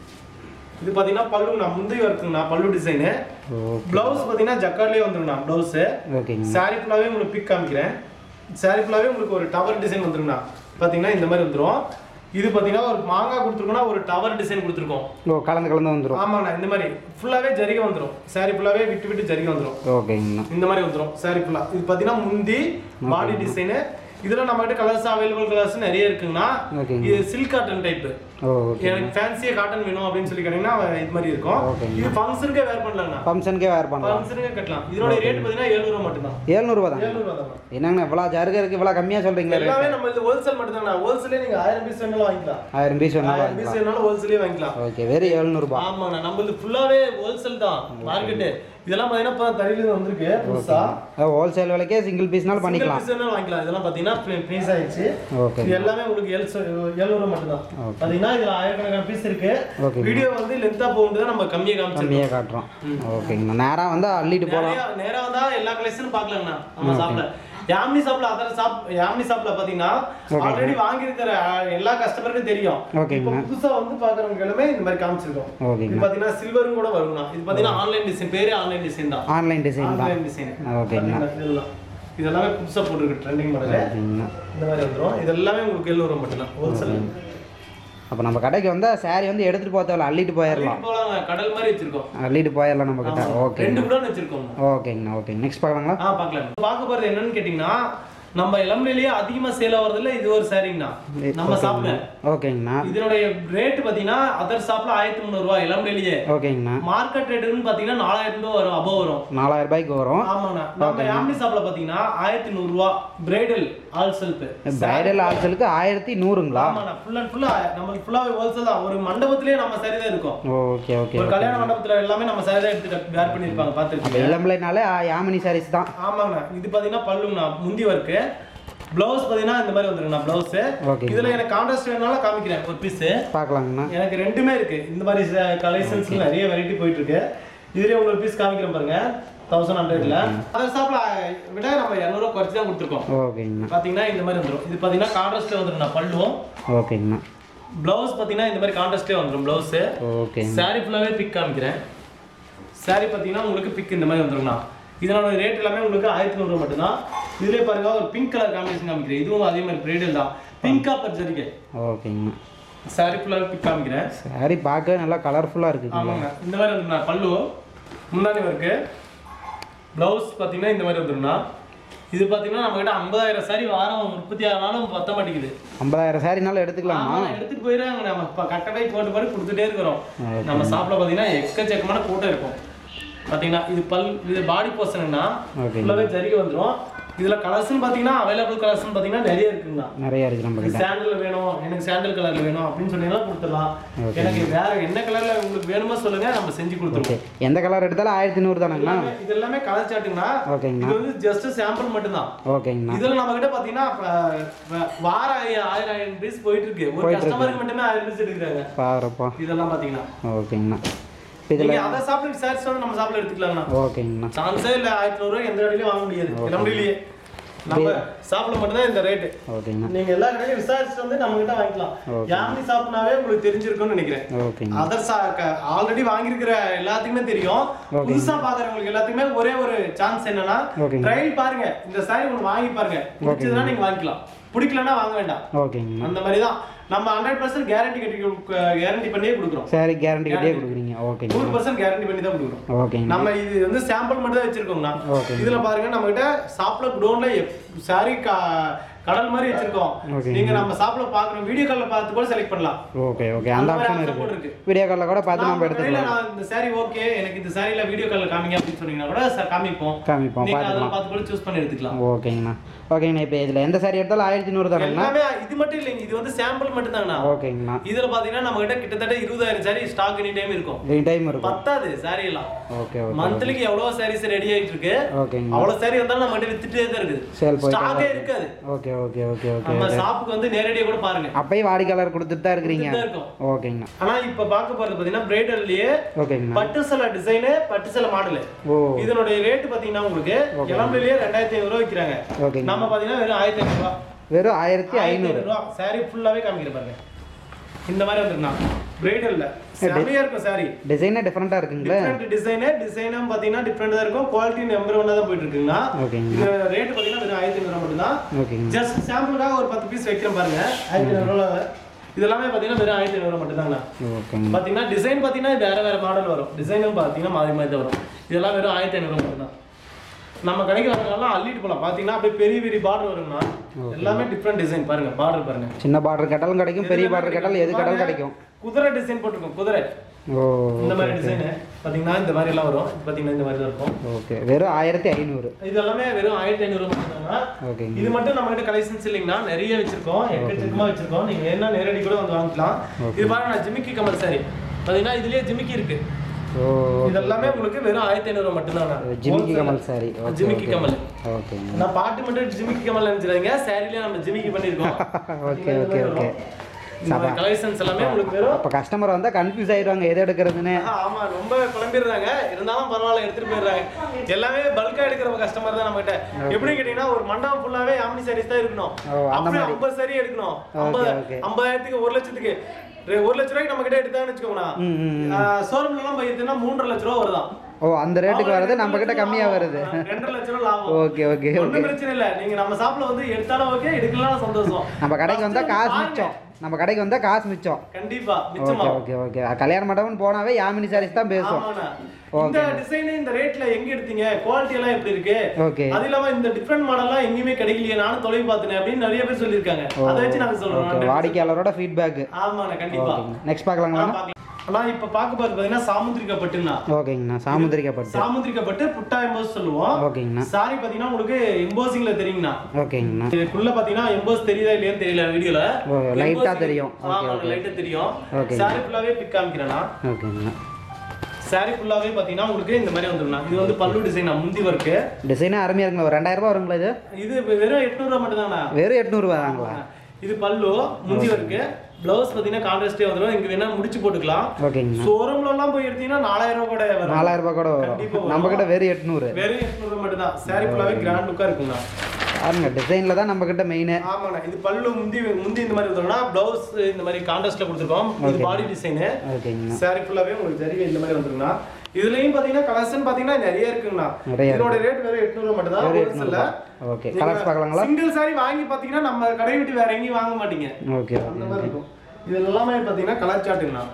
B: இது பாத்தீங்கன்னா பல்லு நான் முந்தைய ஒர்க்குங்கண்ணா பல்லு டிசைனு
A: ஓ
B: பிளவுஸ் பாத்தீங்கன்னா ஜக்கார்ட்லயே வந்துருங்கண்ணா பிளவுஸ்
A: ஓகேங்க
B: சாரி ஃபுல்லாவே உங்களுக்கு பிக் காமிக்கிறேன் சாரி ஃபுல்லாவே உங்களுக்கு ஒரு டவர் டிசைன் வந்துருங்கண்ணா பாத்தீங்கன்னா இந்த மாதிரி வந்துரும் இது பாத்தீங்கன்னா ஒரு மாங்காய் கொடுத்துருக்கோம்னா ஒரு டவர் டிசைன் கொடுத்துருக்கோம்
A: ஓ கலந்து கலந்து வந்துடும்
B: ஆமாண்ணா இந்த மாதிரி ஃபுல்லாவே ஜரிகை வந்துரும் சாரி ஃபுல்லாவே விட்டு விட்டு ஜரிகை வந்துரும்
A: ஓகேங்கண்ணா
B: இந்த மாதிரி வந்துரும் சாரி ஃபுல்லா இது பாத்தீங்கன்னா முந்தி பாடி டிசைனு இதுல நம்ம கிட்ட கலர்ஸ் அவைலபிள் கலர்ஸ் நிறைய இருக்குங்கண்ணா
A: ஓகேங்க
B: இது silk cotton type
A: oh okay
B: எனக்கு ஃபேன்சியா காட்டன் வேணும் அப்படின்னு சொல்லி கேட்டீங்கன்னா இது மாதிரி இருக்கும்
A: ஓகேங்க.
B: இது ஃபங்க்ஷனுக்கே வேர் பண்ணலாங்கண்ணா
A: ஃபங்க்ஷனுக்கே வேர் பண்ணலாம்
B: ஃபங்க்ஷனுக்கே கட்டலாம் இதோட ரேட் பாத்தீங்கன்னா எழுநூறு மட்டும்தான்
A: ஏழ்நூறுபா தான்
B: எழுநூறு தான்
A: என்னங்கண்ணா இவ்வளோ ஜருக இருக்கு இவ்வளோ கம்மியாக சொல்கிறீங்களா
B: எல்லாமே நம்ம இது ஹோல்சேல் மட்டும் தான் ஹோல்சேலே நீங்க ஆயிரம் பீஸ் வேணாலும் வாங்கிக்கலாம்
A: ஆயிரம் பீஸ் வேணாலும்
B: ஆயிரம் பீஸ் வேணாலும் ஹோல்சேலே வாங்கிக்கலாம்
A: ஓகே வெறும் ஏழ்நூறுபா
B: ஆமாண்ணா நம்மளது ஃபுல்லாவே ஹோல்சேல் தான் மார்க்கெட்டு இதெல்லாம் பாத்தீங்கன்னா இப்போ தறியில இருந்து வந்திருக்கு புதுசா
A: ஹோல்சேல் விலைக்கே சிங்கிள் பீஸ்னாலும்
B: சிங்கிள்
A: பண்ணிக்கலாம்
B: பீஸ் வேணாலும் வாங்கிக்கலாம் இதெல்லாம் பாத்தீங்கன்னா ஃப்ரீஸ் ஆயிடுச்சு
A: ஓகே
B: இது எல்லாமே உங்களுக்கு ஏழு எழுநூறு மட்டும் தான்
A: Okay.
B: பாத்தீங்கன்னா இதுல ஆயிரக்கணக்கான பீஸ் இருக்கு
A: ஓகே
B: வீடியோ வந்து லென்த்தா போகுது தான் நம்ம கம்மியா காமிச்சிருக்கோம்
A: கம்மியாக காட்டுறோம் ஓகேங்கண்ணா நேராக வந்து அள்ளிட்டு போகலாம்
B: நிறைய நேரா வந்தா எல்லா கலெக்ஷனும் பார்க்கலாங்கண்ணா நம்ம ஷாப்ல யாமினி ஷாப்ல அதர் ஷாப் யாமினி ஷாப்ல பாத்தீங்கன்னா ஆல்ரெடி வாங்கி இருக்கிற எல்லா கஸ்டமருக்கும் தெரியும்
A: ஓகேங்கண்ணா.
B: இப்போ புதுசா வந்து பாக்குறவங்க எல்லாமே இந்த மாதிரி காமிச்சிருக்கோம் இது
A: ஓகேங்கண்ணா
B: பாத்தீங்கன்னா சில்வரும் கூட வருங்கண்ணா இது பாத்தீங்கன்னா ஆன்லைன் டிசைன் பேரே ஆன்லைன் டிசைன் தான்
A: ஆன்லைன் டிசைன் தான்
B: ஆன்லைன் டிசைன்
A: ஓகேங்கண்ணா
B: இதெல்லாம் இதெல்லாமே புதுசா போட்டுருக்கு ட்ரெண்டிங் மாடல்
A: ஓகேங்கண்ணா
B: இந்த மாதிரி வந்துரும் இது எல்லாமே உங்களுக்கு எழுநூறு மட்டும்தான் ஹோல்சேல்
A: அப்போ நம்ம கடைக்கு வந்தால் saree வந்து எடுத்துகிட்டு போக தேவையில்ல அள்ளிட்டு போயிடலாம்
B: போலாங்க கடல் மாதிரி வச்சிருக்கோம்
A: அள்ளிட்டு போயிடலாம் நம்ம கிட்ட ஓகே
B: ரெண்டு கூட வச்சிருக்கோம்
A: ஓகேங்கண்ணா ஓகே நெக்ஸ்ட் பார்க்கலாங்களா
B: ஆ பார்க்கலாம் பார்க்க போறது என்னன்னு கேட்டிங்கன்னா நம்ம இளம்பிலேயே அதிகமா சேல் ஆகுறதுல இது ஒரு சாரிங்கண்ணா நம்ம ஷாப்ல
A: ஓகேங்கண்ணா
B: இதனுடைய ரேட் பாத்தீங்கன்னா அதர் ஷாப்ல ஆயிரத்தி முந்நூறுவா இளம்பிலேயே
A: ஓகேங்கண்ணா
B: மார்க்கெட் ரேட்டுன்னு பாத்தீங்கன்னா நாலாயிரம் ரூபாய் வரும் அபவ் வரும்
A: நாலாயிரம் ரூபாய்க்கு வரும்
B: ஆமாண்ணா நம்ம யாமினி ஷாப்ல பாத்தீங்கன்னா ஆயிரத்தி நூறுரூவா பிரைடல் ஆல் செல்ஃப்
A: பிரைடல் ஆல்சலுக்கு ஆயிரத்தி நூறுங்களா
B: ஆமாண்ணா ஃபுல் அண்ட் ஃபுல்லா நமக்கு ஃபுல்லாவே ஹோல்சேல் தான் ஒரு மண்டபத்திலேயே நம்ம சரி தான் இருக்கும்
A: ஓகே ஓகே
B: ஒரு கல்யாண மண்டபத்துல எல்லாமே நம்ம சரி தான் எடுத்து வேர் பண்ணிருப்பாங்க பார்த்துருக்கீங்க
A: இளம்பிள்ளைனாலே யாமினி சாரீஸ் தான்
B: ஆமாங்கண்ணா இது பாத்தீங்கன்னா பல்லுங்கண்ணா முந்தி ஒர்க்கு பிளவுஸ் பாத்தீங்கன்னா இந்த மாதிரி வந்துருங்கண்ணா பிளவுஸ்
A: ஓகே
B: இதுல எனக்கு கான்ட்ராஸ்ட் வேணாலும் காமிக்கிறேன் ஒரு பீஸ்
A: பார்க்கலாங்கண்ணா
B: எனக்கு ரெண்டுமே இருக்கு இந்த மாதிரி கலெக்ஷன்ஸ் நிறைய வெரைட்டி போயிட்டு இருக்கு இதுலயே உங்களுக்கு பீஸ் காமிக்கிறேன் பாருங்க தௌசண்ட் ஹண்ட்ரட்ல அதர் ஷாப்ல விட நம்ம இரநூறுவா குறைச்சி தான் கொடுத்துருக்கோம்
A: ஓகேங்கண்ணா
B: பாத்தீங்கன்னா இந்த மாதிரி வந்துரும் இது பாத்தீங்கன்னா கான்ட்ராஸ்ட்ல வந்துருங்கண்ணா பல்லுவும்
A: ஓகேங்கண்ணா
B: பிளவுஸ் பாத்தீங்கன்னா இந்த மாதிரி கான்ட்ராஸ்ட்லேயே வந்துரும் பிளவுஸ்
A: ஓகே
B: சாரி ஃபுல்லாவே பிக் காமிக்கிறேன் சாரி பாத்தீங்கன்னா உங்களுக்கு பிக் இந்த மாதிரி வந்துருங்கண்ணா இதனோட ரேட் எல்லாமே உங்களுக்கு ஆயிரத்தி நூறு மட்டும்தான் இதுலயே பாருங்க ஒரு பிங்க் கலர் காம்பினேஷன் காமிக்கிறேன் இதுவும் அதே மாதிரி பிரைடல் தான் பிங்க் காப்பர் ஜரிகை
A: ஓகேங்கண்ணா
B: சாரி ஃபுல்லாவே பிக் காமிக்கிறேன்
A: சாரி பார்க்கவே நல்லா கலர்ஃபுல்லாக இருக்குங்களா
B: ஆமாங்க இந்த மாதிரி வந்துருண்ணா பல்லு முன்னாடி ஒர்க்கு ப்ளவுஸ் பார்த்தீங்கன்னா இந்த மாதிரி வந்துருண்ணா இது பார்த்தீங்கன்னா நம்ம கிட்ட ஐம்பதாயிரம் சாரி வாரம் உற்பத்தி ஆனாலும் பத்த மாட்டேங்குது
A: ஐம்பதாயிரம் சாரினாலும் எடுத்துக்கலாமா
B: ஆமா, எடுத்துட்டு போயிடுறாங்க நம்ம இப்போ கட்டடை போட்டு போட்டு கொடுத்துட்டே இருக்கிறோம் நம்ம ஷாப்ல பார்த்தீங்கன்னா எக்கச்சக்கமான கூட்டம் இருக்கும் பார்த்தீங்கன்னா இது பல் இது பாடி போர்ஷனுங்கண்ணா
A: ஓகே
B: ஃபுல்லாகவே ஜரிகை வந்துரும் இதுல கலர்ஸ்னு பார்த்தீங்கன்னா அவைலபிள் கலர்ஸ்னு பார்த்தீங்கன்னா நிறைய இருக்குங்கண்ணா
A: நிறைய இருக்குது நம்ம கிட்ட
B: சாண்டல் வேணும் எனக்கு சாண்டல் கலர்ல வேணும் அப்படின்னு சொன்னீங்கன்னா கொடுத்துடலாம் எனக்கு வேற என்ன கலர்ல உங்களுக்கு வேணுமோ சொல்லுங்க நம்ம செஞ்சு கொடுத்துருவோம்
A: ஓகே எந்த கலர் எடுத்தாலும் ஆயிரத்தி நூறு தானேங்கண்ணா
B: எல்லாமே- இது எல்லாமே கலர் சாட்டுங்கண்ணா
A: ஓகேங்கண்ணா
B: இது வந்து ஜஸ்ட் சாம்பிள் மட்டும்தான்
A: ஓகேங்கண்ணா
B: இதுல நம்ம கிட்ட பாத்தீங்கன்னா இப்ப, வ- வாரம் ஆயிரம் ஆயிரம் ஆயிரம் பீஸ் போயிட்டு இருக்கு ஒரு கஸ்டமருக்கு மட்டுமே ஆயிரம் பீஸ் எடுக்கிறாங்க
A: பாருப்பா
B: இதெல்லாம் பாத்தீங்கன்னா
A: ஓகேங்கண்ணா இப்போ இதில்
B: நீங்க அதை சாப்பிட்டு விசாரிச்சு வந்து நம்ம சாப்பிட எடுத்துக்கலாங்கண்ணா
A: ஓகேங்கண்ணா
B: சான்ஸே இல்ல ஆயிரத்தி நூறு எந்த கடையிலயும் வாங்க முடியாது கிளம்பிலேயே நம்ம சாப்பிட மட்டும்தான் இந்த ரேட்டு
A: ஓகேங்கண்ணா
B: நீங்க எல்லா கடையிலும் விசாரிச்சுட்டு வந்து நம்ம கிட்ட வாங்கிக்கலாம்
A: Okay.
B: யாமினி சாப்பிட்னாவே உங்களுக்கு தெரிஞ்சிருக்கும்னு நினைக்கிறேன்
A: ஓகேங்க
B: அதர் ஆல்ரெடி வாங்கியிருக்கிற எல்லாத்துக்குமே தெரியும் புதுசா பாக்குறவங்களுக்கு எல்லாத்துக்குமே ஒரே ஒரு சான்ஸ் என்னன்னா
A: ஓகேங்க
B: ட்ரையல் பாருங்க இந்த சாரி ஒன்று வாங்கி பாருங்க பிடிச்சதுன்னா நீங்க வாங்கிக்கலாம் பிடிக்கலன்னா வாங்க வேண்டாம்
A: ஓகேங்கண்ணா
B: அந்த மாதிரி தான் நம்ம ஹண்ட்ரட் பர்சன்ட் கேரண்டி கட்டி கேரண்டி பண்ணியே கொடுக்குறோம்
A: சாரி கேரண்டி கிட்டே கொடுக்குறீங்க ஓகேங்க
B: நூறு பர்சன்ட் கேரண்டி பண்ணி தான் கொடுக்குறோம்
A: ஓகேங்க
B: நம்ம இது வந்து சாம்பிள் மட்டும் தான் வச்சிருக்கோங்கண்ணா
A: ஓகேங்க
B: இதுல பாருங்க நம்ம கிட்ட ஷாப்ல குடோன்ல சாரி கடல் மாதிரி வச்சிருக்கோம்
A: Okay.
B: நீங்க நம்ம சாப்பிட பாக்குறோம் வீடியோ கால்ல பார்த்து கூட செலக்ட் பண்ணலாம்
A: ஓகே ஓகே அந்த
B: அந்த மாதிரி
A: ஆப்ஷன்
B: option
A: இருக்கு
B: இருக்கு.
A: வீடியோ காலில் கூட பார்த்து
B: நான்
A: நம்ம
B: உங்க கடையில
A: எடுத்துக்கலாம்
B: நான் இந்த saree ஓகே எனக்கு இந்த சாரில வீடியோ கால்ல காமிங்க அப்படின்னு சொன்னீங்கன்னா கூட ச- காமிப்போம்
A: காமிப்போம்
B: நீங்க அதெல்லாம்
A: பார்த்துக்கலாம்
B: பார்த்து கூட சூஸ் பண்ணி எடுத்துக்கலாம்
A: ஓகேங்கண்ணா ஓகேங்கண்ணா இப்போ இதில் எந்த சாரி எடுத்தாலும் ஆயிரத்தி நூறு தானேங்கண்ணா
B: எல்லாமே இது மட்டும் இல்லைங்க இது வந்து சாம்பிள் மட்டும் தாங்கண்ணா
A: ஓகேங்கண்ணா
B: இதுல பாத்தீங்கன்னா நம்ம கிட்ட கிட்டத்தட்ட இருபதாயிரம் சாரி ஸ்டாக் எனி டைம் இருக்கும்
A: எனி டைம் இருக்கும்
B: பத்தாது சாரி எல்லாம்
A: ஓகே ஓகே
B: மந்த்லிக்கு எவ்வளவு சாரீஸ் ரெடி ஆயிட்டு இருக்கு
A: ஓகேங்கண்ணா
B: அவ்வளவு சாரி வந்தாலும் நம்ம கிட்ட வித்துட்டே தான் இருக்குது
A: சேல் போயிட்டு
B: ஸ்டாக்கே இருக்காது
A: ஓகே ஓகே ஓகே ஓகே
B: நம்ம ஷாப்புக்கு வந்து நேரடியா கூட பாருங்க
A: அப்பயும் வாடிக்கையாளர் கொடுத்துட்டு தான் இருக்கிறீங்க
B: தான் இருக்கும்
A: ஓகேங்கண்ணா
B: ஆனா இப்ப பார்க்க போறது பாத்தீங்கன்னா பிரைடல்லயே
A: ஓகேங்கண்ணா
B: பட்டு சேலை டிசைனு பட்டு சேலை மாடலு
A: ஓ
B: இதனுடைய ரேட் பாத்தீங்கன்னா உங்களுக்கு இளம்பிலேயே ரெண்டாயிரத்தி ஐநூறு ரூபா விற்கிறாங்க
A: ஓகேங்க
B: நம்ம பாத்தீங்கன்னா வெறும் ஆயிரத்தி ஐநூறு ரூபா
A: வெறும் ஆயிரத்தி ஐநூறு
B: ரூபா சாரி ஃபுல்லாவே காமிக்கிற பாருங்க இந்த மாதிரி வந்துருக்கலாம் பிரைடல்ல செமையா இருக்கும் சாரி
A: டிசைனே டிஃப்ரெண்ட்டாக இருக்குங்களே
B: டிஃப்ரெண்ட் டிசைனு டிசைனும் பாத்தீங்கன்னா டிஃப்ரெண்ட் தான் இருக்கும் குவாலிட்டி நம்பர் ஒன்னா தான் போயிட்டு இருக்குங்களா
A: ஓகேங்க
B: இது ரேட் பாத்தீங்கன்னா வெறும் ஆயிரத்தி ஐநூறு மட்டும் தான்
A: ஓகேங்க
B: ஜஸ்ட் சாம்பிளுக்காக ஒரு பத்து பீஸ் வைக்கிறேன் பாருங்க ஆயிரத்தி ஐநூறு இதெல்லாமே பாத்தீங்கன்னா வெறும் ஆயிரத்தி ஐநூறு மட்டும் தாங்கண்ணா
A: ஓகேங்க
B: பாத்தீங்கன்னா டிசைன் பாத்தீங்கன்னா வேற வேற மாடல் வரும் டிசைனும் பாத்தீங்கன்னா மாறி மாறி தான் வரும் இதெல்லாம் வெறும் ஆயிரத்தி ஐநூறு மட்டும் தான் நம்ம கடைக்கு வரலாம் அள்ளிட்டு போலாம் பாத்தீங்கன்னா அப்படியே பெரிய பெரிய பார்டர் வருங்கண்ணா எல்லாமே டிஃப்ரெண்ட் டிசைன் பாருங்க பார்டர் பாருங்க
A: சின்ன பார்டர் கேட்டாலும் கிடைக்கும் பெரிய பார்டர் கேட்டாலும் எது கேட்டாலும் கிடைக்கும்
B: குதிரை டிசைன் போட்டிருக்கோம் குதிரை
A: ஓ
B: இந்த மாதிரி டிசைன் பாத்தீங்கன்னா இந்த மாதிரி எல்லாம் வரும் இது பாத்தீங்கன்னா இந்த மாதிரி தான் இருக்கும்
A: ஓகே வெறும் ஆயிரத்தி ஐநூறு
B: இது எல்லாமே வெறும் ஆயிரத்தி ஐநூறு மட்டும்
A: ஓகேங்க
B: இது மட்டும் நம்ம கிட்ட கலெக்ஷன்ஸ் இல்லைங்கன்னா நிறைய வச்சிருக்கோம் எக்கச்சக்கமா வச்சிருக்கோம் நீங்க என்ன நேரடி கூட வந்து வாங்கிக்கலாம் இது பாருங்க நான் ஜிமிக்கி கமல் சாரி பாத்தீங்கன்னா இதுலயே ஜிமிக்கி இருக்கு
A: ஓ
B: இது எல்லாமே உங்களுக்கு வெறும் ஆயிரத்தி ஐநூறு மட்டும் தான்
A: ஜிமிக்கி கமல் சாரி ஓகே
B: ஜிமிக்கி கமல்
A: ஓகேங்க
B: நான் பாட்டு மட்டும் ஜிமிக்கி கமல் நினைச்சிடாதீங்க சாரிலேயே நம்ம ஜிமிக்கி பண்ணிருக்கோம்
A: ஓகே ஓகே ஓகே
B: கலெக்ஷன்ஸ் எல்லாமே உங்களுக்கு வெறும்
A: அப்போ கஸ்டமர் வந்தால் கன்ஃபியூஸ் ஆயிடுவாங்க எது எடுக்கிறதுன்னு
B: ஆ, ஆமா ரொம்ப குழம்பிடுறாங்க இருந்தாலும் பரவாயில்ல எடுத்துட்டு போயிடுறாங்க எல்லாமே பல்கா எடுக்கிற கஸ்டமர் தான் நம்ம கிட்ட எப்படி கேட்டீங்கன்னா ஒரு மண்டபம் ஃபுல்லாவே ஆம்னி சாரீஸ் தான் இருக்கணும்
A: ஓ, அந்த
B: அப்படியே ஐம்பது சாரி எடுக்கணும் ஐம்பது
A: okay.
B: ஐம்பதாயிரத்துக்கு ஒரு லட்சத்துக்கு ரெ- ஒரு லட்ச ரூபாய்க்கு நம்ம கிட்ட எடுத்தாங்கன்னு வச்சுக்கோங்களா
A: ம் ம்
B: ஷோரூம்ல எல்லாம் போயிருந்தா மூன்றரை லட்ச ரூபா வருதான்
A: ஓ அந்த ரேட்டுக்கு வருது நம்ம கிட்ட கம்மியாக வருது
B: ரெண்டரை லட்ச ரூபா லாபம்
A: ஓகே ஓகே ஓகே
B: ஒண்ணும் பிரச்சனை இல்ல நீங்க நம்ம ஷாப்ல வந்து எடுத்தாலும் ஓகே எடுக்கலாம் சந்தோஷம்
A: நம்ம கடைக்கு வந்தால்
B: First
A: காசு
B: பாருங்க.
A: மிச்சம் நம்ம கடைக்கு வந்தால் காசு மிச்சம்
B: கண்டிப்பா
A: ஓகே
B: நிச்சயமா
A: ஓகே ஓகே கல்யாண மண்டபம்னு போனாவே யாமினி சாரீஸ் தான் பேசும்
B: ஆமாண்ணா. இந்த டிசைன் இந்த ரேட்ல எங்க எடுத்தீங்க குவாலிட்டி எல்லாம் எப்படி இருக்கு
A: ஓகே
B: அது இல்லாம இந்த டிஃபரெண்ட் மாடல்லாம் எங்கேயுமே கிடைக்கலையே நானும் தொலைவு பார்த்தேன் அப்படின்னு நிறைய பேர் சொல்லியிருக்காங்க அதை வச்சு நாங்க
A: ஓகே
B: சொல்றோம்
A: வாடிக்கையாளரோட ஃபீட்பேக்கு
B: ஆமாண்ணா கண்டிப்பா
A: ஓகேங்க நெக்ஸ்ட் பார்க்கலாங்களா
B: ஆ, பார்க்கலாம். ஆனா இப்ப பார்க்க போறது பாத்தீங்கன்னா சாமுத்திரிக்கா பட்டுன்னா
A: ஓகேங்கண்ணா சாமுத்திரிக்கா பட்டு
B: சாமுத்திரிக்கா பட்டு புட்டா எம்போஸ் சொல்லுவோம்
A: ஓகேங்கண்ணா
B: சாரி பாத்தீங்கன்னா உங்களுக்கு எம்போசிங்ல தெரியுங்கண்ணா
A: ஓகேங்கண்ணா
B: இதுக்குள்ள பாத்தீங்கன்னா எம்போஸ் தெரியுதா இல்லையான்னு தெரியல வீடியோல
A: ஓ லைட்டாக தெரியும் ஓகே
B: ஆமா
A: ஓகே
B: லைட்டா தெரியும்
A: Okay.
B: சாரி ஃபுல்லாவே பிக் காமிக்கிறேன்னா
A: ஓகேங்கண்ணா
B: சாரி ஃபுல்லாவே பாத்தீங்கன்னா உங்களுக்கு இந்த மாதிரி வந்துடும் இது வந்து பல்லு டிசைன் முந்தி ஒர்க்கு
A: டிசைனே அருமையாக இருக்குங்களா ஒரு ரெண்டாயிரம் ரூபாய் வருங்களா இது
B: இது வெறும் எட்நூறுவா மட்டும்
A: வெறும் எட்நூறுபா தாங்களா
B: இது பல்லு முந்தி ஒர்க்கு பிளவுஸ் பாத்தீங்கன்னா கான்ட்ராஸ்டே வந்துடும் இங்க வேணா முடிச்சு போட்டுக்கலாம்
A: ஓகேங்கண்ணா
B: ஷோரூம்ல எல்லாம் போய் எடுத்தீங்கன்னா நாலாயிரம் ரூபாய் கூட வரும்
A: நாலாயிரம் ரூபாய் கூட
B: கண்டிப்பா
A: வரும்
B: வரும்.
A: நம்ம கிட்ட வெறும் எட்நூறு
B: வெறும் எட்நூறு மட்டும் தான் சாரி ஃபுல்லாவே கிராண்ட் லுக்கா இருக்குங்கண்ணா
A: பாருங்க டிசைனில் தான் நம்ம கிட்ட மெயின்
B: ஆமாண்ணா இது பல்லு முந்தி முந்தி இந்த மாதிரி இருந்தோம்னா பிளவுஸ் இந்த மாதிரி கான்ட்ராஸ்ட்ல கொடுத்துருக்கோம் இது பாடி டிசைனு
A: ஓகேங்கண்ணா
B: சாரி ஃபுல்லாவே உங்களுக்கு ஜரிகை இந்த மாதிரி வந்துருங்கண்ணா இதுலயும் பாத்தீங்கன்னா கலர்ஸ்னு பாத்தீங்கன்னா நிறைய இருக்குங்கண்ணா
A: நிறைய இருக்கு.
B: இதோட ரேட் வெறும் எட்நூறு மட்டும் தான்
A: வெறும்
B: ஹோல்சேல்ல
A: ஓகே கலர்ஸ் பார்க்கலாங்களா
B: சிங்கிள் சாரி வாங்கி பாத்தீங்கன்னா நம்ம கடை விட்டு வேற எங்கேயும் வாங்க மாட்டீங்க
A: ஓகே
B: அந்த மாதிரி இருக்கும் இது எல்லாமே பாத்தீங்கன்னா கலர் சாட்டுங்கண்ணா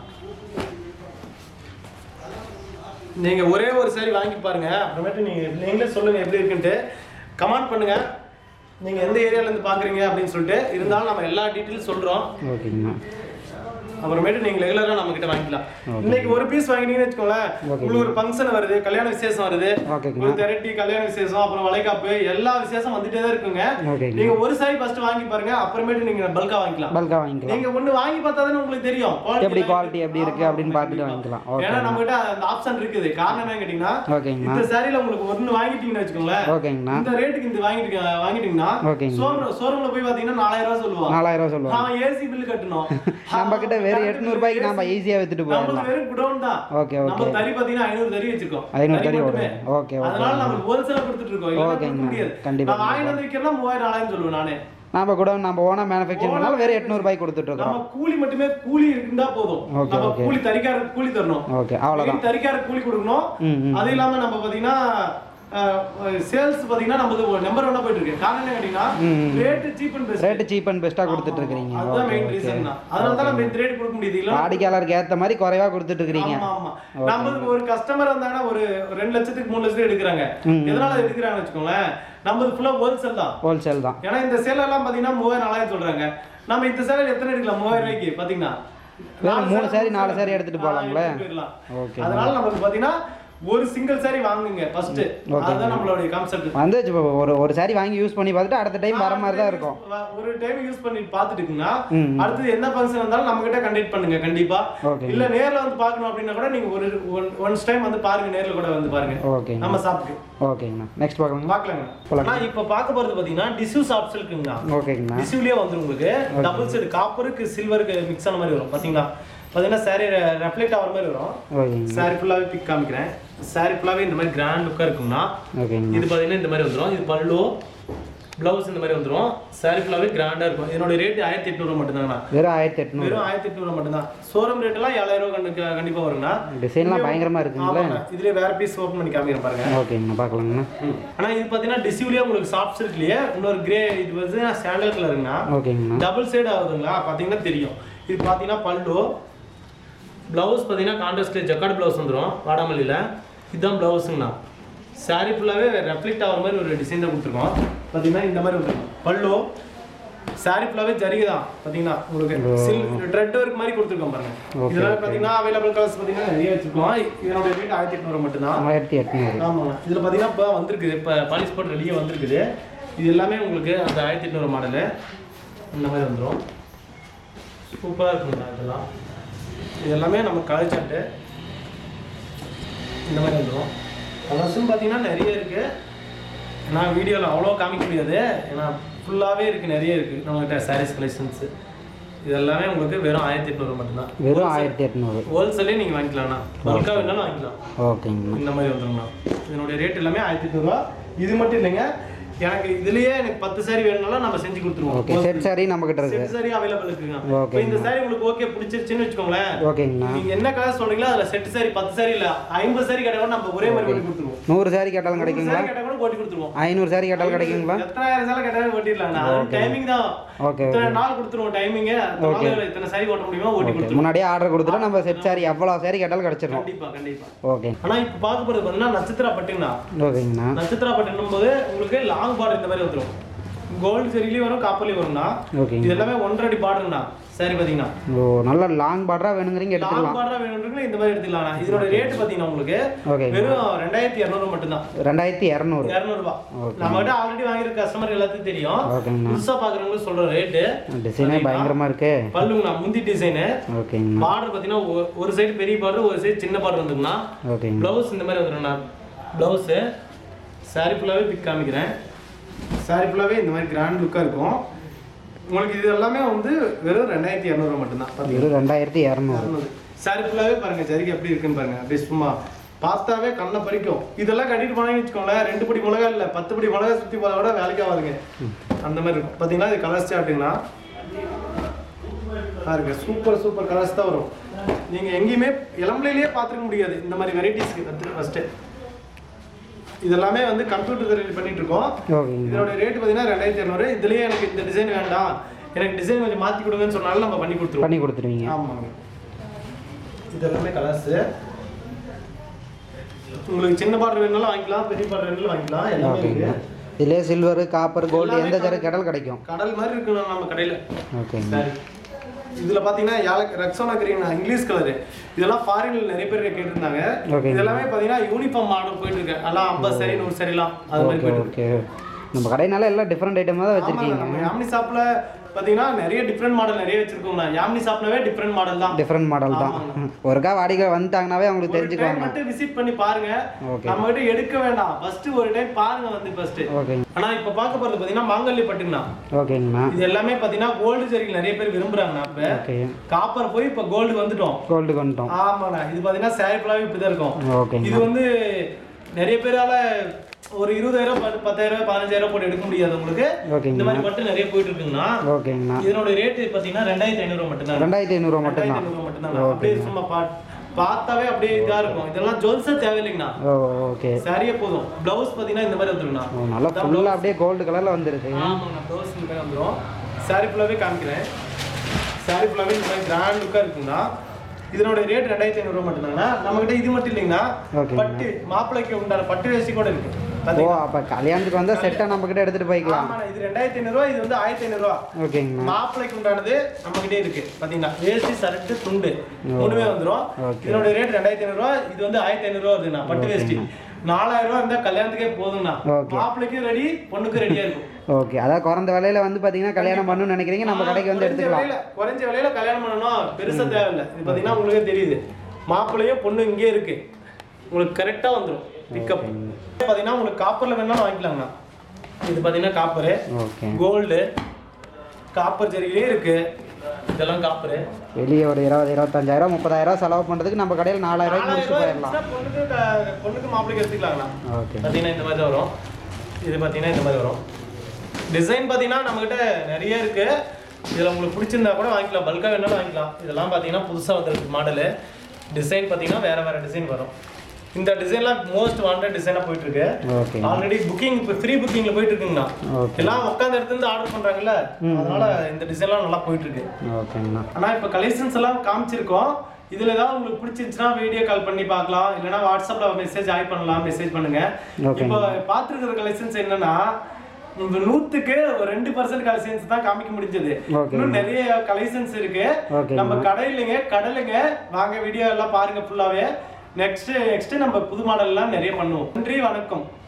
B: நீங்க ஒரே ஒரு சாரி வாங்கி பாருங்க அப்புறமேட்டு நீங்க நீங்களே சொல்லுங்க எப்படி இருக்குன்ட்டு கமெண்ட் பண்ணுங்க நீங்க எந்த ஏரியால இருந்து பாக்குறீங்க அப்படின்னு சொல்லிட்டு இருந்தாலும் நம்ம எல்லா டீட்டெயிலும் சொல்றோம்
A: ஓகேங்கண்ணா
B: அப்புறமேட்டு நீங்க ரெகுலரா நம்ம கிட்ட வாங்கிக்கலாம் இன்னைக்கு ஒரு பீஸ் வாங்கினீங்கன்னு வச்சுக்கோங்களேன் உங்களுக்கு ஒரு ஃபங்க்ஷன் வருது கல்யாண விசேஷம் வருது
A: ஓகேங்கண்ணா
B: ஒரு திரட்டி கல்யாண விசேஷம் அப்புறம் வளைகாப்பு எல்லா விசேஷம் வந்துட்டே தான் இருக்குங்க
A: ஓகேங்க
B: நீங்க ஒரு சாரி ஃபர்ஸ்ட் வாங்கி பாருங்க அப்புறமேட்டு நீங்க பல்கா வாங்கிக்கலாம்
A: பல்காக வாங்கிக்கலாம்
B: நீங்க ஒண்ணு வாங்கி பார்த்தா தானே உங்களுக்கு தெரியும் quality
A: எப்படி
B: எல்லாம்
A: குவாலிட்டி எப்படி இருக்கு அப்படின்னு பார்த்துட்டு வாங்கிக்கலாம்
B: ஏன்னா
A: ஓகே
B: நம்ம கிட்ட அந்த ஆப்ஷன் இருக்குது காரணம் என்ன கேட்டீங்கன்னா
A: ஓகேங்கண்ணா
B: இந்த சாரில உங்களுக்கு ஒண்ணு வாங்கிட்டீங்கன்னு வச்சுக்கோங்களேன்
A: ஓகேங்கண்ணா
B: இந்த ரேட்டுக்கு இந்த வாங்கிட்டு வாங்கிட்டீங்கன்னா
A: ஓகேங்க
B: ஷோரூம் ஷோரூம்ல போய் பாத்தீங்கன்னா நாலாயிரம் ரூபாய் சொல்லுவான்
A: நாலாயிரம் ரூபா சொல்லுவாங்க
B: அவன் ஏசி பில் கட்டணும்
A: நம்ம கிட்ட வெறும் எட்நூறு ரூபாய்க்கு நம்ம ஈஸியாக வித்துட்டு
B: நம்மளுக்கு
A: போயிடலாம்
B: வெறும் குடோன் தான்
A: ஓகே ஓகே
B: நம்ம தறி பாத்தீங்கன்னா ஐநூறு தறி வச்சிருக்கோம்
A: ஐநூறு தறி
B: மட்டுமே.
A: ஓடும் ஓகே ஓகே
B: அதனால நம்ம ஹோல்சேலா கொடுத்துட்டு இருக்கோம் இல்லைன்னா
A: ஓகேங்க.
B: கொடுக்க முடியாது
A: கண்டிப்பா,
B: நான் வாங்கிட்டு வந்து விற்கிறேன்னா மூவாயிரம் நாலாயிரம் சொல்லுவேன் நானே
A: நம்ம கூட நம்ம ஓனா மேனுஃபேக்சர் பண்ணாலும் வெறும் எட்நூறு ரூபாய்க்கு கொடுத்துட்டு
B: நம்ம
A: இருக்கோம்
B: கூலி மட்டுமே கூலி இருந்தா போதும்
A: ஓகே,
B: நம்ம
A: ஓகே.
B: கூலி தறிக்காரருக்கு கூலி தரணும்
A: ஓகே அவ்வளோதான்
B: தறிக்காரருக்கு கூலி கொடுக்கணும்
A: ம் ம்
B: அது இல்லாம நம்ம பாத்தீங்கன்னா சேல்ஸ் பாத்தீங்கன்னா நமக்கு நம்பர் ஒன்னா போயிட்டு இருக்கு காரணம் என்ன கேட்டீங்கன்னா
A: ம்.
B: Rate cheap and best
A: rate cheap and பெஸ்ட்டாக கொடுத்துட்டு இருக்கிறீங்க
B: அதுதான்
A: ஓகே
B: மெயின்
A: ஓகே
B: ரீசன் தான் அதனால தான் நம்ம இந்த ரேட் கொடுக்க முடியுது இல்ல
A: வாடிக்கையாளருக்கு ஏற்ற மாதிரி குறைவா கொடுத்துட்டு இருக்கிறீங்க
B: ஆமா ஆமா நம்மளுக்கு ஒரு கஸ்டமர் வந்தாங்கன்னா ஒரு ரெண்டு லட்சத்துக்கு மூணு லட்சத்துக்கு எடுக்கிறாங்க
A: ம்.
B: எதனால எடுக்கிறாங்கன்னு வச்சுக்கோங்களேன் நம்மளுக்கு ஃபுல்லா ஹோல்சேல் தான்
A: ஹோல்சேல் தான்
B: ஏன்னா இந்த சேலை எல்லாம் பாத்தீங்கன்னா மூவாயிரம் நாலாயிரம் சொல்றாங்க நம்ம இந்த சேலை எத்தனை எடுக்கலாம் மூவாயிரம் ரூபாய்க்கு பாத்தீங்கன்னா
A: வெறும் மூணு
B: நாலு
A: saree,
B: சேலை,
A: நாலு saree எடுத்துட்டு
B: ஆ,
A: போலாம்ல?
B: எடுத்துட்டு போயிடலாம்.
A: ஓகே
B: அதனால நமக்கு பாத்தீங்கன்னா ஒரு சிங்கிள் saree வாங்குங்க ஃபர்ஸ்ட் அதுதான் நம்மளுடைய கான்செப்ட்
A: வந்து இப்போ ஒரு ஒரு saree வாங்கி யூஸ் பண்ணி பார்த்துட்டு அடுத்த டைம் வர மாதிரி தான் இருக்கும்
B: ஒரு டைம் யூஸ் பண்ணி பார்த்துட்டுங்கன்னா
A: ம்.
B: அடுத்தது என்ன ஃபங்க்ஷன் வந்தாலும் நம்ம கிட்ட கண்டக்ட் பண்ணுங்க கண்டிப்பா
A: ஓகே
B: இல்ல நேர்ல வந்து பார்க்கணும் அப்படின்னா கூட நீங்க ஒரு ஒன்ஸ் டைம் வந்து பாருங்க நேர்ல கூட வந்து பாருங்க
A: ஓகேங்க
B: நம்ம ஷாப்புக்கு
A: ஓகேங்கண்ணா நெக்ஸ்ட் பார்க்கலாங்களா
B: பார்க்கலாங்க
A: போலாம்.
B: நான் இப்ப பார்க்க போறது பாத்தீங்கன்னா டிஷ்யூ சாஃப்ட் சில்க்குங்கண்ணா
A: ஓகேங்கண்ணா
B: டிஷ்யூலயே வந்துரும் உங்களுக்கு டபுள் சைடு காப்பருக்கு சில்வருக்கு மிக்ஸ் ஆன மாதிரி வரும் பாத்தீங்களா பாத்தீங்கன்னா சாரி ரெஃப்ளெக்ட் ஆகிற மாதிரி வரும்
A: ஓகேங்க
B: சாரி ஃபுல்லாவே பிக் காமிக்கிறேன் சாரி ஃபுல்லாவே இந்த மாதிரி கிராண்ட் லுக்கா இருக்கும்னா
A: ஓகேங்கண்ணா
B: இது பாத்தீங்கன்னா இந்த மாதிரி வந்துரும் இது பல்லு பிளவுஸ் இந்த மாதிரி வந்துரும் சாரி ஃபுல்லாவே கிராண்டா இருக்கும் இதனோட ரேட் ஆயிரத்தி எட்நூறு மட்டும்தாங்கண்ணா
A: வெறும் ஆயிரத்தி எட்நூறு
B: வெறும் ஆயிரத்தி எட்நூறு மட்டும்தான் ஷோரூம் ரேட் எல்லாம் ஏழாயிரம் ரூபாய் கண்டு கண்டிப்பா வருங்கண்ணா
A: டிசைன்லாம் பயங்கரமா இருக்குங்களா
B: ஆமாங்க இதுலயே வேற பீஸ் ஓப்பன் பண்ணி காமிக்கிறேன் பாருங்க
A: ஓகேங்கண்ணா பார்க்கலாங்கண்ணா
B: ம். ஆனா இது பாத்தீங்கன்னா டிசிவ்லயே உங்களுக்கு சாஃப்ட் சில்க்லயே இன்னொரு கிரே இது வந்து சாண்டல் கலருங்கண்ணா
A: ஓகேங்கண்ணா
B: டபுள் சைடு ஆகுதுங்களா பாத்தீங்கன்னா தெரியும் இது பாத்தீங்கன்னா பல்லு பிளவுஸ் பாத்தீங்கன்னா கான்ட்ராஸ்ட் ஜக்கார்ட் பிளவுஸ் வந்துரும் வாடாமல்லியில இதுதான் பிளவுஸுங்கண்ணா சாரி ஃபுல்லாவே ரெஃப்ளெக்ட் ஆகிற மாதிரி ஒரு டிசைன் தான் கொடுத்துருக்கோம் பாத்தீங்கன்னா இந்த மாதிரி வந்துருக்கும் பல்லு சாரி ஃபுல்லாவே ஜரிகை தான் பாத்தீங்கன்னா உங்களுக்கு சில்க் த்ரெட் ஒர்க் மாதிரி கொடுத்துருக்கோம் பாருங்க
A: Okay,
B: இதெல்லாம் பாத்தீங்கன்னா அவைலபிள் கலர்ஸ் பாத்தீங்கன்னா நிறைய வச்சிருக்கோம் இதனோட ரேட் ஆயிரத்தி எட்நூறு மட்டும்தான்
A: ஆயிரத்தி எட்நூறு
B: ஆமாங்க இதில் பார்த்தீங்கன்னா இப்போ வந்திருக்குது இப்போ பாலிஷ் போட்டு ரெடியாக வந்திருக்குது இது எல்லாமே உங்களுக்கு அந்த ஆயிரத்தி எட்நூறு மாடலு இந்த மாதிரி வந்துடும் சூப்பராக இருக்குங்க இதெல்லாம் இது எல்லாமே நம்ம கலைச்சாட்டு இந்த மாதிரி வந்துடும் கலர்ஸும் பார்த்தீங்கன்னா நிறைய இருக்குது ஏன்னா வீடியோவில் அவ்வளோ காமிக்க முடியாது ஏன்னா ஃபுல்லாகவே இருக்குது நிறைய இருக்குது நம்மகிட்ட சாரீஸ் கலெக்ஷன்ஸு இது எல்லாமே உங்களுக்கு வெறும் ஆயிரத்தி எட்நூறு மட்டும்தான்
A: வெறும் ஆயிரத்தி எட்நூறு
B: ஹோல்சேலே நீங்கள் வாங்கிக்கலாம்ண்ணா பல்காக வேணாலும் வாங்கிக்கலாம்
A: ஓகேங்கண்ணா
B: இந்த மாதிரி வந்துருங்கண்ணா இதனுடைய ரேட் எல்லாமே ஆயிரத்தி எட்நூறுவா இது மட்டும் இல்லைங்க எனக்கு இதுலயே எனக்கு பத்து சாரி வேணும்னாலும் நம்ம செஞ்சு
A: ஓகே
B: கொடுத்துருவோம்
A: செட் சாரி நம்ம கிட்ட இருக்கு
B: செட் சாரி அவைலபிள் இருக்குங்க
A: Okay.
B: இப்போ இந்த சாரி உங்களுக்கு ஓகே பிடிச்சிருச்சுன்னு வச்சுக்கோங்களேன்
A: ஓகேங்கண்ணா
B: நீங்க என்ன கலர் சொல்றீங்களோ அதுல செட் சாரி பத்து சாரி இல்ல ஐம்பது சாரி கேட்டா கூட நம்ம ஒரே மாதிரி ஓட்டி கொடுத்துருவோம்
A: நூறு சாரி கேட்டாலும் கிடைக்குங்களா
B: சாரி கேட்டா கூட ஓட்டி கொடுத்துருவோம்
A: ஐநூறு சாரி கேட்டாலும் கிடைக்குங்களா
B: எத்தனாயிரம் சாரி கேட்டாலும் ஓட்டிடலாங்கண்ணா அது டைமிங் தான்
A: ஓகே
B: இத்தனை நாள் கொடுத்துருவோம் டைமிங் இத்தனை சாரி ஓட்ட முடியுமா ஓட்டி
A: ஓகே
B: கொடுத்துருவோம்
A: முன்னாடியே ஆர்டர் கொடுத்துட்டா நம்ம செட் சாரி எவ்வளோ சாரி கேட்டாலும் கிடச்சிடும்
B: கண்டிப்பா கண்டிப்பா
A: ஓகே
B: ஆனா இப்ப பார்க்க போறது பாத்தீங்கன்னா நட்சத்திரா பட்டுங்கண்ணா
A: ஓகேங்கண்ணா
B: நட்சத்திரா பட்டுன்னும் போது உங்களுக்கு லாங் பார்டர் இந்த மாதிரி வந்துரும் கோல்டு சரிலையும் வரும் காப்பர்லையும் வரும்னா
A: ஓகேங்க
B: இது எல்லாமே ஒன்றரை அடி பார்டர்ண்ணா சரி பாத்தீங்கன்னா
A: ஓ நல்ல லாங் பார்டரா வேணுங்கிறீங்க
B: லாங்
A: எடுத்துக்கலாம்
B: பார்டரா வேணும்ன்றீங்க இந்த மாதிரி எடுத்துக்கலாம் இதோட ரேட் பாத்தீங்கன்னா உங்களுக்கு
A: ஓகேங்க
B: வெறும் ரெண்டாயிரத்தி இரநூறு மட்டும்தான்
A: ரெண்டாயிரத்தி இரநூறு
B: இரநூறுபா நம்ம கிட்ட ஆல்ரெடி வாங்கியிருக்க கஸ்டமர் எல்லாத்துக்கும் தெரியும்
A: ஓகேங்கண்ணா
B: புதுசா பாக்குறவங்களுக்கு சொல்ற ரேட்டு
A: டிசைனே பயங்கரமா இருக்கு
B: பல்லுங்கண்ணா முந்தி டிசைனு
A: ஓகேங்கண்ணா
B: பார்டர் பாத்தீங்கன்னா ஒரு- ஒரு சைடு பெரிய பார்டர் ஒரு சைடு சின்ன பார்டர் வந்துருங்கண்ணா
A: ஓகேங்க
B: ப்ளவுஸ் இந்த மாதிரி வந்துடும்ண்ணா ப்ளவுஸு சாரி ஃபுல்லாகவே பிக் காமிக்கிறேன் சாரி ஃபுல்லாகவே இந்த மாதிரி கிராண்ட் லுக்காக இருக்கும் உங்களுக்கு இது எல்லாமே வந்து வெறும் ரெண்டாயிரத்தி இரநூறுவா மட்டும்தான் பார்த்தீங்கன்னா
A: வெறும் ரெண்டாயிரத்தி இரநூறு
B: சாரி ஃபுல்லாகவே பாருங்க ஜரிகை எப்படி இருக்குன்னு பாருங்க அப்படியே சும்மா பார்த்தாவே கண்ணை பறிக்கும் இதெல்லாம் கட்டிட்டு போனாங்கன்னு வச்சுக்கோங்களேன் ரெண்டு படி மிளகா இல்லை பத்து படி மிளகா சுற்றி போல கூட வேலைக்கு ஆகாதுங்க அந்த மாதிரி இருக்கும் பார்த்தீங்கன்னா இது கலர் சாட்டுங்களா பாருங்க சூப்பர் சூப்பர் கலர்ஸ் தான் வரும் நீங்கள் எங்கேயுமே இளம்பிலையிலேயே பார்த்துருக்க முடியாது இந்த மாதிரி வெரைட்டிஸ்க்கு கற்றுக்க ஃபஸ்ட்டு இதெல்லாமே வந்து கம்ப்யூட்டர் ரெடி பண்ணிட்டு இருக்கோம்
A: ஓகேங்க
B: இதோட ரேட் பார்த்தீங்கன்னா ரெண்டாயிரத்தி இரநூறு இதுலேயே எனக்கு இந்த டிசைன் வேண்டாம் எனக்கு டிசைன் கொஞ்சம் மாற்றி கொடுங்கன்னு சொன்னாலும் நம்ம பண்ணி கொடுத்துருவோம்
A: பண்ணி கொடுத்துருவீங்க
B: ஆமாங்க இது எல்லாமே கலர்ஸ் உங்களுக்கு சின்ன பார்டர் வேணாலும் வாங்கிக்கலாம் பெரிய பார்டர் வேணாலும் வாங்கிக்கலாம் எல்லாமே
A: ஓகேங்க
B: இருக்கு
A: இதுலேயே சில்வர் காப்பர் கோல்டு
B: எல்லாமே
A: எந்த ஜர
B: colour.
A: கேட்டாலும் கிடைக்கும்
B: கடல் மாதிரி இருக்கு நம்ம கடையில
A: ஓகேங்க
B: சரி இதுல பாத்தீங்கன்னா யாழக் ரெக்ஸோனா கிரீன் இங்கிலீஷ் கலர் இதெல்லாம் ஃபாரின்ல நிறைய பேர் கேட்டிருந்தாங்க
A: ஓகேங்க.
B: இது எல்லாமே பாத்தீங்கன்னா யூனிஃபார்ம் மாடல் போயிட்டு இருக்கு எல்லாம் ஐம்பது சரி நூறு சரிலாம் அது மாதிரி
A: ஓகே
B: போயிட்டு இருக்கு
A: ஓகே நம்ம கடைனால எல்லாம் டிஃப்ரெண்ட் ஐட்டமாக தான்
B: ஆமாங்க
A: வச்சுருக்கீங்க
B: நம்ம யாமினி ஷாப்ல பாத்தீங்கன்னா நிறைய டிஃப்ரெண்ட் மாடல் நிறைய வச்சிருக்கோம்னா யாமினி ஷாப்னாவே டிஃப்ரெண்ட் மாடல் தான்
A: டிஃப்ரெண்ட் மாடல் தான் ஒருக்கா வாடிக்கை வந்துட்டாங்கனாவே அவங்களுக்கு
B: ஒரு டைம்
A: தெரிஞ்சுக்குவாங்க
B: மட்டும் விசிட் பண்ணி பாருங்க
A: ஓகே
B: நம்ம கிட்ட எடுக்க வேண்டாம் ஃபர்ஸ்ட் ஒரு டைம் பாருங்க வந்து ஃபர்ஸ்ட்
A: ஓகேங்க
B: ஆனா இப்ப பார்க்க போறது பாத்தீங்கன்னா மாங்கல்ய பட்டுங்கண்ணா
A: ஓகேங்கண்ணா
B: இது எல்லாமே பாத்தீங்கன்னா கோல்டு ஜெரிக்கு நிறைய பேர் விரும்புறாங்கண்ணா இப்ப
A: ஓகே
B: காப்பர் போய் இப்ப கோல்டு வந்துட்டோம்
A: கோல்டு கொண்டோம்
B: ஆமாண்ணா இது பாத்தீங்கன்னா சாரி ஃபுல்லாவே இப்படிதான் இருக்கும்
A: ஓகேங்க
B: இது வந்து நிறைய பேரால ஒரு இருபதாயிரம் பத்து- பத்தாயிரம் பதினஞ்சாயிரம் போட்டு எடுக்க முடியாது உங்களுக்கு இந்த
A: ஓகேங்கண்ணா
B: மாதிரி பட்டு நிறைய போயிட்டு இருக்குங்கண்ணா
A: ஓகேங்கண்ணா
B: இதனோட ரேட் பாத்தீங்கன்னா ரெண்டாயிரத்தி ஐநூறு மட்டும்தான்
A: ரெண்டாயிரத்தி ஐநூறுரூவா
B: ரெண்டாயிரத்தி
A: மட்டும்தான்
B: ஐநூறு மட்டும்தான் அப்படியே சும்மா பா பார்த்தாவே அப்படியே இதா இருக்கும் இதெல்லாம் ஜுவல்ஸே தேவையில்லைங்கண்ணா
A: ஓ ஓகே
B: சாரியே போதும் பிளவுஸ் பார்த்தீங்கன்னா இந்த மாதிரி வந்துருங்கண்ணா
A: ஓ நல்லா ஃபுல்லாக அப்படியே கோல்டு கலரில் வந்துருது
B: ஆமாங்கண்ணா ப்ளவுஸ் இந்த மாதிரி வந்துடும் சாரி ஃபுல்லாகவே காமிக்கிறேன் சாரி ஃபுல்லாகவே இந்த மாதிரி கிராண்ட் லுக்காக இருக்குங்கண்ணா இதனோட ரேட் ரெண்டாயிரத்தி ஐநூறுரூவா மட்டும்தாங்கண்ணா நம்மகிட்ட இது மட்டும் இல்லைங்கண்ணா
A: Okay.
B: பட்டு மாப்பிள்ளைக்கு உண்டான பட்டு வேஷ்டி கூட இருக்கு
A: ஓ
B: பாத்தீங்களா?
A: அப்போ கல்யாணத்துக்கு வந்தால் செட்டை நம்மக்கிட்ட எடுத்துகிட்டு போய்க்கலாம்
B: ஆமாண்ணா இது ரெண்டாயிரத்தி ஐநூறுரூவா இது வந்து ஆயிரத்தி ஐநூறுரூவா
A: ஓகேங்கண்ணா
B: மாப்பிள்ளைக்கு உண்டானது நம்மகிட்டே இருக்கு பாத்தீங்கன்னா வேஷ்டி சரட்டு துண்டு மூணுமே வந்துரும்
A: Okay.
B: இதனோட ரேட் ரெண்டாயிரத்தி ஐநூறுரூவா இது வந்து ஆயிரத்தி ஐநூறுரூவா வருதுண்ணா பட்டு வேஷ்டி நாலாயிரம் ரூபா இருந்தா கல்யாணத்துக்கே போதுங்கண்ணா
A: Okay.
B: மாப்பிள்ளைக்கும் ரெடி பொண்ணுக்கும் ரெடியா இருக்கும்
A: ஓகே அதான் குறைந்த விலையில வந்து பார்த்தீங்கன்னா கல்யாணம் பண்ணணும்னு நினைக்கிறீங்க நம்ம கடைக்கு வந்து
B: குறைஞ்ச
A: எடுத்துக்கலாம்
B: விலையில- குறைஞ்ச விலையில கல்யாணம் பண்ணணும் பெருசா தேவையில்லை இது பாத்தீங்கன்னா உங்களுக்கே தெரியுது மாப்பிள்ளையும் பொண்ணு இங்கே இருக்கு உங்களுக்கு கரெக்டா வந்துடும் பிக்கப் பாத்தீங்கன்னா உங்களுக்கு காப்பர்ல வேணாலும் வாங்கிக்கலாங்கண்ணா இது பாத்தீங்கன்னா காப்பரு
A: ஓகே
B: கோல்டு காப்பர் ஜரிகையே இருக்கு இதெல்லாம் காப்பரு
A: வெளியே ஒரு இருபது இருபத்தஞ்சாயிரம் முப்பதாயிரம் செலவு பண்ணுறதுக்கு நம்ம கடையில் நாலாயிரம்
B: நாலாயிரம்
A: முடிச்சு
B: ரூபாய்
A: போயிடலாம்
B: இருந்துச்சுன்னா பொண்ணுக்கு க- பொண்ணுக்கு மாப்பிள்ளைக்கு எடுத்துக்கலாங்கண்ணா
A: ஓகே
B: பார்த்தீங்கன்னா இந்த மாதிரி தான் வரும் இது பார்த்தீங்கன்னா இந்த மாதிரி வரும் டிசைன் பார்த்தீங்கன்னா நம்மகிட்ட நிறைய இருக்கு இதில் உங்களுக்கு பிடிச்சிருந்தா கூட வாங்கிக்கலாம் பல்காக வேணாலும் வாங்கிக்கலாம் இதெல்லாம் பார்த்தீங்கன்னா புதுசாக வந்திருக்கு மாடலு டிசைன் பார்த்தீங்கன்னா வேற வேற டிசைன் வரும் இந்த டிசைன்லாம் மோஸ்ட் வாண்டட் டிசைனாக போயிட்டு இருக்கு
A: ஓகே
B: ஆல்ரெடி புக்கிங் இப்போ ஃப்ரீ புக்கிங்ல போயிட்டு இருக்குங்கண்ணா
A: ஓகே
B: எல்லாம் உட்காந்து இடத்துல இருந்து ஆர்டர் பண்றாங்கல்ல அதனால இந்த டிசைன்லாம் நல்லா போயிட்டு இருக்கு
A: ஓகேங்கண்ணா
B: ஆனா இப்போ கலெக்ஷன்ஸ் எல்லாம் காமிச்சிருக்கோம் இதுல ஏதாவது உங்களுக்கு பிடிச்சிருந்துச்சுன்னா வீடியோ கால் பண்ணி பார்க்கலாம் இல்லைன்னா வாட்ஸ்அப்ல மெசேஜ் ஆய் பண்ணலாம் மெசேஜ் பண்ணுங்க
A: Okay.
B: இப்போ பார்த்துருக்கிற கலெக்ஷன்ஸ் என்னன்னா இந்த நூத்துக்கு ஒரு ரெண்டு பர்சன்ட் கலெக்ஷன்ஸ் தான் காமிக்க முடிஞ்சது
A: Okay.
B: இன்னும் நிறைய கலெக்ஷன்ஸ் இருக்கு
A: Okay.
B: நம்ம கடையிலங்க கடலுங்க வாங்க வீடியோ எல்லாம் பாருங்க ஃபுல்லாவே நெக்ஸ்ட் நெக்ஸ்ட் நம்ம புது மாடல்லாம் நிறைய பண்ணுவோம் நன்றி வணக்கம்